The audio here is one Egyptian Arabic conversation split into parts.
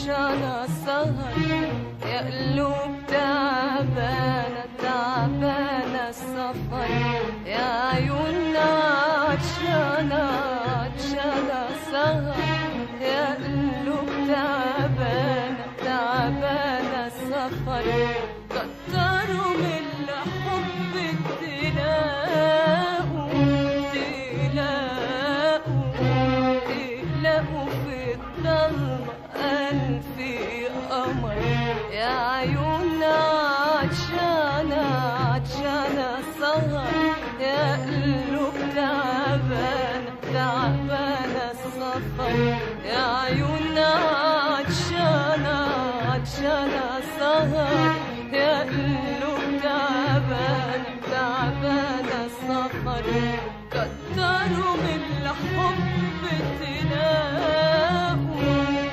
عطشانة سهر يا قلوب تعبانة تعبانة السفر يا عيوننا عطشانة عطشانة سهر يا قلوب تعبانة تعبانة السفر كتروا من الحب تلاقوا تلاقوا تلاقوا في الضلمة ألف قمر يا عيوننا عطشانة عطشانة سهر يا قلوب تعبانة تعبانة السفر يا عيوننا عطشانة عطشانة سهر يا قلوب تعبانة تعبانة السفر كتروا من الحب تلاقوا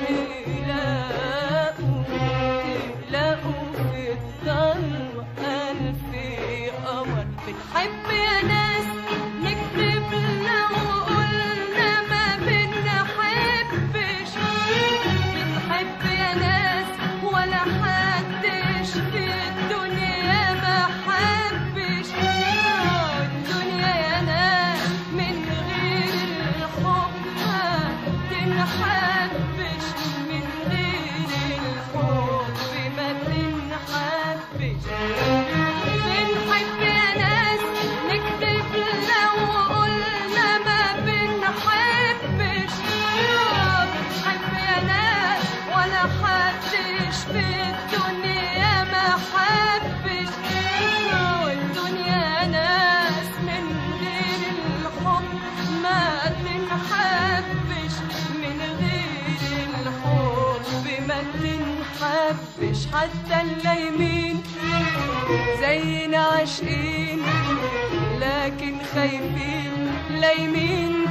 تلاقوا تلاقوا في الضلمة ألف قمر بنحب يا ناس نكتب لو قلنا ما بنحبش بنحب يا ناس ولا حدش في الدنيا ما حبش الدنيا يا ناس من غير الحب ما تنحبش من غير الحب ما تنحبش بنحب يا ناس نكتب لو قلنا ما بنحبش بنحب يا ناس ولا حدش في الدنيا ما حبش والدنيا ناس من غير الحب ما تنحبش من غير الحب ما تنحبش حتى اللايمين زينا عاشقين لكن خايفين لايمين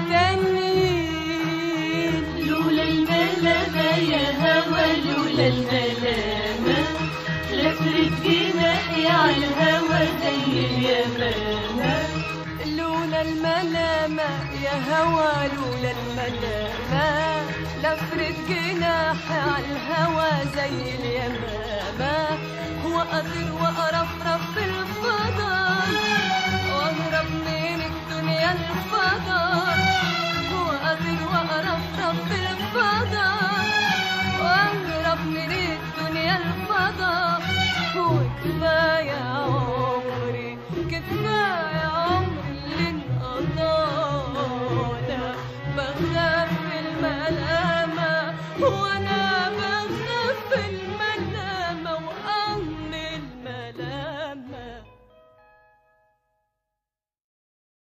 تانيين لولا الملامة يا هوى لولا الملامة لفرت جناحي على الهوى زي اليمامة لولا الملامة يا هوى لولا الملامة لفرت جناحي على الهوى زي اليمامة وأطير وأرفرف في الفضاء وأهرب من الدنيا الفضاء وأطير وأرفرف في الفضاء وأهرب من الدنيا الفضاء وكفاية عمري كفاية عمري اللي انقضانا بخاف الملامة وأنا بخاف